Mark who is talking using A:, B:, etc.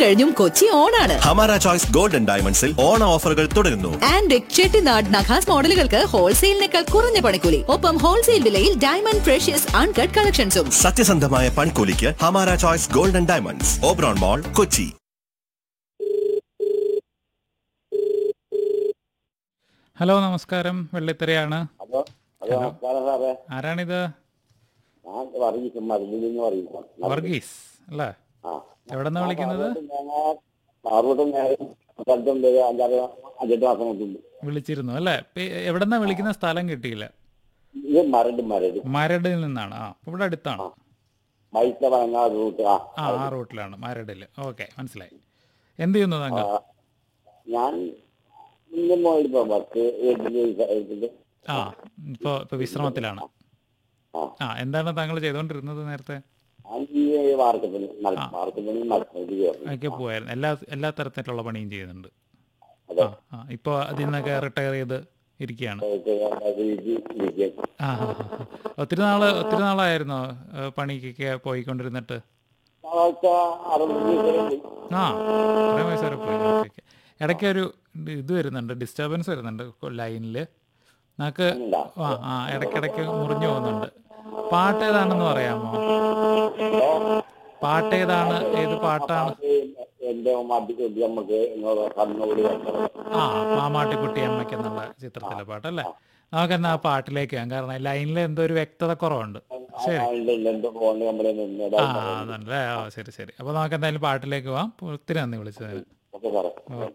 A: കഴിഞ്ഞും കൊച്ചി ഓണാണ്
B: ഹമാര ചോയ്സ് ഗോൾഡൻ ഡയമണ്ട്സിൽ ഓണ ഓഫറുകൾ തുടരുന്നു
A: ആൻഡ് ചെട്ടിനാട് നഖാസ് മോഡലുകൾക്ക് ഹോൾസെയിലിനേക്കാൾ കുറഞ്ഞ പണിക്കൂലി ഒപ്പം ഹോൾസെയിൽ വിലയിൽ ഡയമണ്ട് ഫ്രഷ്യസ് അൺകട്ട് കളക്ഷൻസും
B: സത്യസന്ധമായ പണിക്കൂലിക്ക് Hamara choice golden diamonds Oberon mall Kochi
C: hello നമസ്കാരം വെള്ളിത്തിരയാണ്
D: ഹലോ ഹലോ നമസ്കാരം സാറേ
C: ആരാണിത്
D: ഞാൻ വർഗീസ് മരുന്നിൽ നിന്ന് വർഗീസ്
C: വർഗീസ് അല്ലേ
D: ആ
C: എവിടെ നിന്നാ വിളിക്കുന്നത്
D: പാർവട്ടും നേരം സ്ഥലത്തുണ്ട് അഞ്ചാറ് അഞ്ചെട്ട് മാസം കൊണ്ടുണ്ട്
C: വിളിച്ചിരുന്നു അല്ലേ എവിടെ നിന്നാ വിളിക്കുന്ന സ്ഥലം കിട്ടിയില്ല
D: ഇത് മരട് മരട്
C: മരടിൽ നിന്നാണ് ആ അപ്പൊ ഇവിടെ അടുത്താണ്
D: മൈസ വഴങ്ങാ റൂട്ട് ആ
C: ആ ആ റൂട്ടിലാണ് മരടിൽ ഓക്കെ മനസ്സിലായി എന്ത് ചെയ്യുന്നു താങ്കൾ
D: ആ, ഞാൻ ഇന്ന് പോയിട്ട് വർക്ക് വീട്ടിൽ
C: ആ ഇപ്പൊ ഇപ്പൊ വിശ്രമത്തിലാണ്
D: ആ.
C: ആ എന്താണ് താങ്കൾ ചെയ്തുകൊണ്ടിരുന്നത് നേരത്തെ
D: ഞാൻ ഈ വാർക്കപ്പണി വാർക്കപ്പണി നടത്തി
C: ഒക്കെ പോയായിരുന്നു എല്ലാ എല്ലാ തരത്തിലുള്ള പണിയും ചെയ്യുന്നുണ്ട്
D: അതെ
C: ആ ആ ഇപ്പോൾ അതിൽ നിന്നൊക്കെ റിട്ടയർ ചെയ്ത് ഇരിക്കുകയാണ് ആ ആ, ആ. ഒത്തിരി നാള് ഒത്തിരി നാളായിരുന്നോ ഏ, പണിക്കൊക്കെ പോയിക്കൊണ്ടിരുന്നിട്ട് ആ കുറേ വയസ്സ് വരെ പോയി ഓക്കെ ഓക്കെ ഇടയ്ക്ക് ഒരു ഇത് വരുന്നുണ്ട് ഡിസ്റ്റർബൻസ് വരുന്നുണ്ട് ലൈനിൽ നമുക്ക് ആ ആ ഇടയ്ക്കിടയ്ക്ക് മുറിഞ്ഞു പോകുന്നുണ്ട് പാട്ട് ഏതാണെന്ന് പറയാമോ പാട്ട് ഏതാണ് ഏത് പാട്ടാണ്
D: എന്റെ മാറ്റിക്കൊണ്ട് നമുക്ക് കണ്ണോട്
C: ആ മാമാട്ടിക്കുട്ടി അമ്മയ്ക്ക് എന്നുള്ള ചിത്രത്തിലെ പാട്ടല്ലേ നമുക്ക് എന്നാ ആ പാട്ടിലേക്ക് പോകാം കാരണം ലൈനിൽ എന്തോ ഒരു വ്യക്തത കുറവുണ്ട് ശരി
D: എന്റെ ഫോൺ കംപ്ലൈന്റ്
C: ആ അതല്ലേ ഓ ശരി ശരി അപ്പോൾ നമുക്ക് എന്തായാലും പാട്ടിലേക്ക് പോവാം ഒത്തിരി നന്ദി വിളിച്ചതിന്
D: ഓക്കെ സാറേ